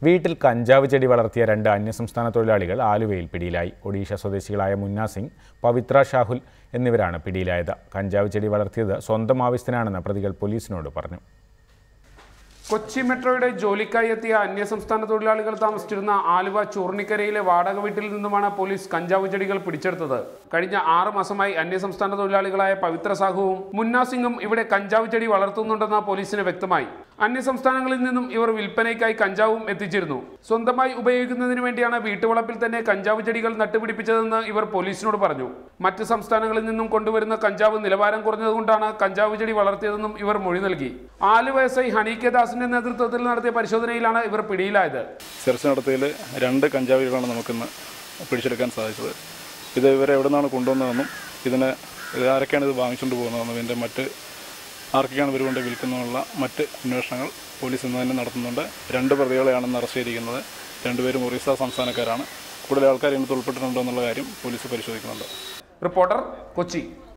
വീട്ടിൽ കഞ്ചാവ് ചെടി വളർത്തിയ രണ്ട് അന്യസംസ്ഥാന തൊഴിലാളികൾ ആലുവയിൽ പിടിയിലായി ഒഡീഷ സ്വദേശികളായ മുന്ന സിംഗ് പവിത്ര ഷാഹുൽ എന്നിവരാണ് പിടിയിലായത് കഞ്ചാവ് ചെടി വളർത്തിയത് സ്വന്തം ആവശ്യത്തിനാണെന്ന് പ്രതികൾ പോലീസിനോട് പറഞ്ഞു കൊച്ചി മെട്രോയുടെ ജോലിക്കായി എത്തിയ അന്യസംസ്ഥാന തൊഴിലാളികൾ താമസിച്ചിരുന്ന ആലുവ ചൂർണിക്കരയിലെ വാടക വീട്ടിൽ നിന്നുമാണ് പോലീസ് കഞ്ചാവ് ചെടികൾ പിടിച്ചെടുത്തത് കഴിഞ്ഞ ആറ് മാസമായി അന്യസംസ്ഥാന തൊഴിലാളികളായ പവിത്ര സാഹുവും മുന്ന സിംഗും ഇവിടെ കഞ്ചാവ് ചെടി വളർത്തുന്നുണ്ടെന്ന് പോലീസിന് വ്യക്തമായി അന്യസംസ്ഥാനങ്ങളിൽ നിന്നും ഇവർ വിൽപ്പനയ്ക്കായി കഞ്ചാവും എത്തിച്ചിരുന്നു സ്വന്തമായി ഉപയോഗിക്കുന്നതിന് വേണ്ടിയാണ് വീട്ടുവളപ്പിൽ തന്നെ കഞ്ചാവ് ചെടികൾ നട്ടുപിടിപ്പിച്ചതെന്ന് ഇവർ പോലീസിനോട് പറഞ്ഞു മറ്റ് സംസ്ഥാനങ്ങളിൽ നിന്നും കൊണ്ടുവരുന്ന കഞ്ചാവ് നിലവാരം കുറഞ്ഞതുകൊണ്ടാണ് കഞ്ചാവ് ചെടി വളർത്തിയതെന്നും ഇവർ മൊഴി നൽകി ആലുവ എസ് ഐ ഹണീകെ ദാസിന്റെ നേതൃത്വത്തിൽ നടത്തിയ പരിശോധനയിലാണ് ഇവർ പിടിയിലായത് സെർച്ച് നടത്തിയതിൽ രണ്ട് കഞ്ചാവുകളാണ് നമുക്കിന്ന് പിടിച്ചെടുക്കാൻ സാധിച്ചത് ഇത് ഇവരെ എവിടെ നിന്നാണ് കൊണ്ടുവന്നതെന്നും ഇതിന് ഇത് ആരൊക്കെയാണ് ഇത് വാങ്ങിച്ചുകൊണ്ട് പോകുന്നതെന്നും ഇതിൻ്റെ മറ്റ് ആർക്കൊക്കെയാണ് ഇവർ കൊണ്ട് വിൽക്കുന്നതെന്നുള്ള മറ്റ് അന്വേഷണങ്ങൾ പോലീസ് ഇന്ന് തന്നെ നടത്തുന്നുണ്ട് രണ്ട് പ്രതികളെയാണ് ഇന്ന് അറസ്റ്റ് ചെയ്തിരിക്കുന്നത് രണ്ടുപേരും ഒറീസ സംസ്ഥാനക്കാരാണ് കൂടുതൽ ആൾക്കാർ ഇതിനകത്ത് ഉൾപ്പെട്ടിട്ടുണ്ടോ എന്നുള്ള കാര്യം പോലീസ് പരിശോധിക്കുന്നുണ്ട് റിപ്പോർട്ടർ കൊച്ചി